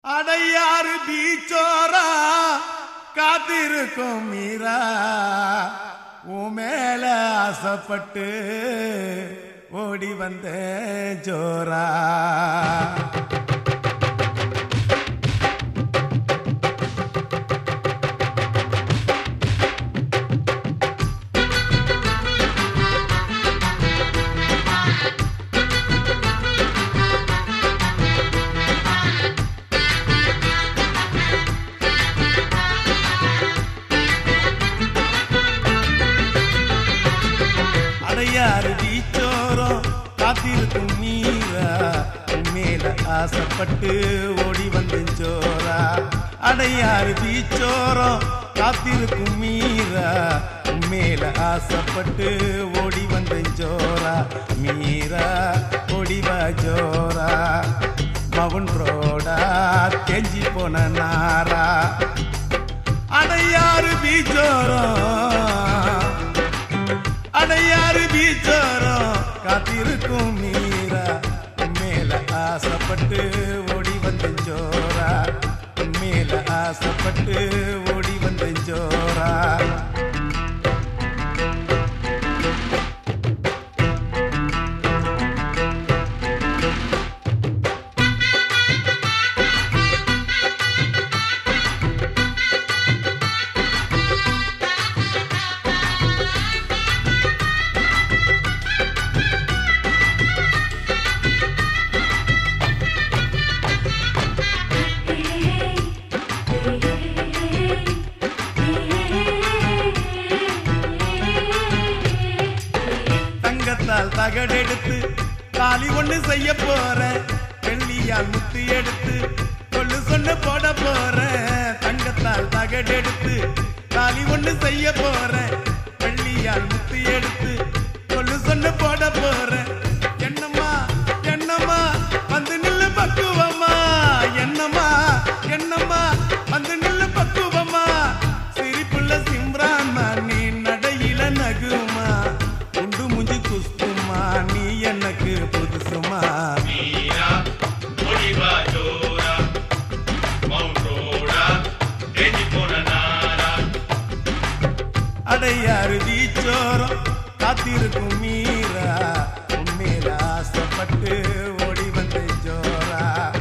அடையாறு பீச்சோரா காத்திருக்கும் மீரா உன் மேல ஆசைப்பட்டு ஓடி வந்த ஜோரா அடையாறு பீச்சோரம் காத்திருக்கும் மீரா உன் மேல ஆசைப்பட்டு ஓடி வந்த ஜோரா அடையாறு பீச்சோரம் காத்திருக்கும் மீரா உன் மேல ஆசைப்பட்டு ஓடி வந்த ஜோரா மீரா ஓடிவா ஜோரா மவுன் ரோடா கெஞ்சி போன நாரா அடையாறு பீச்சோரம் அடையாறு பீச்சோரம் காத்திருக்கும் மீரா உன் மேல ஆசைப்பட்டு ஓடி வந்த ஜோரா உன் மேல ஆசைப்பட்டு ஓடி வந்த ஜோரா தங்கத்தால் தகடெடுத்து தாலி ஒண்ணு செய்ய போறேன் வெள்ளியால் முத்து எடுத்து கொள்ளு சொன்ன போட போறேன் தங்கத்தால் தகடெடுத்து தாலி ஒண்ணு செய்ய போறேன் வெள்ளியால் முத்து எடுத்து கொள்ளு சொன்ன போட போறேன் என்னம்மா என்னம்மா வந்து நில்லு பக்குவம்மா என்னம்மா என்னம்மா வந்து நில்லு பக்குவம்மா சிரிப்புள்ள சிம்ரான்மா நீ நடையில நகுமா உண்டு முஞ்சி குஸ்துமா நீ எனக்கு புதுசுமா மீரா ஒளிவா ஜோரா மவுண்ட் ரோடா ஏஞ்சி போன நாரா அடையாறு வீச்சோரம் காத்திருக்கும் மீரா உண்மையில ஆசைப்பட்டு ஓடி வந்த ஜோரா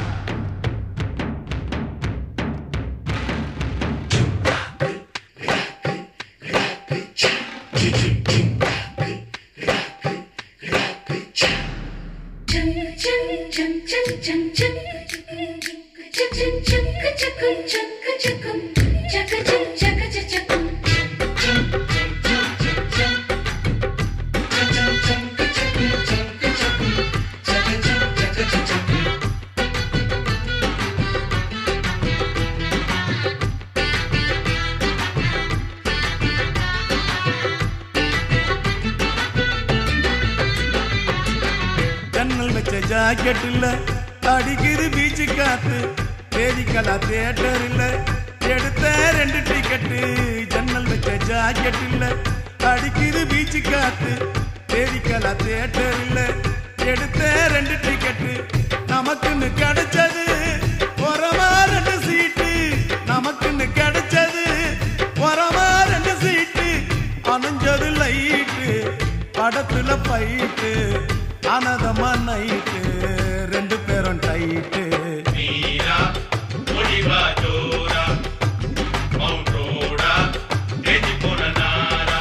ஜன்னல் வச்ச ஜாக்கெட்டில் அடிக்குது பீச்சு காத்து தேதிக்கலா தியேட்டரில் எடுத்த ரெண்டு டிக்கெட்டு ஜன்னல் வச்ச ஜாக்கெட்டில் அடிக்குது பீச்சு காத்து தேதிக்கலா தியேட்டரில் எடுத்த ரெண்டு டிக்கெட்டு நமக்குன்னு கிடைச்சது உரமா ரெண்டு சீட்டு நமக்குன்னு கிடைச்சது உரமா ரெண்டு சீட்டு அணைஞ்சது லைட்டு படத்துல பைட்டு அனதமா நைட்டு ரெண்டு பேரும் டைட்டு மீரா ஒளிவா ஜோரா மவுண்ட் ரோடா ஏஞ்சி போன நாரா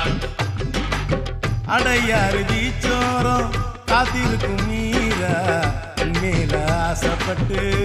அடையாறு வீச்சோரம் காத்திருக்கும் மீரா உன் மேல ஆசைப்பட்டு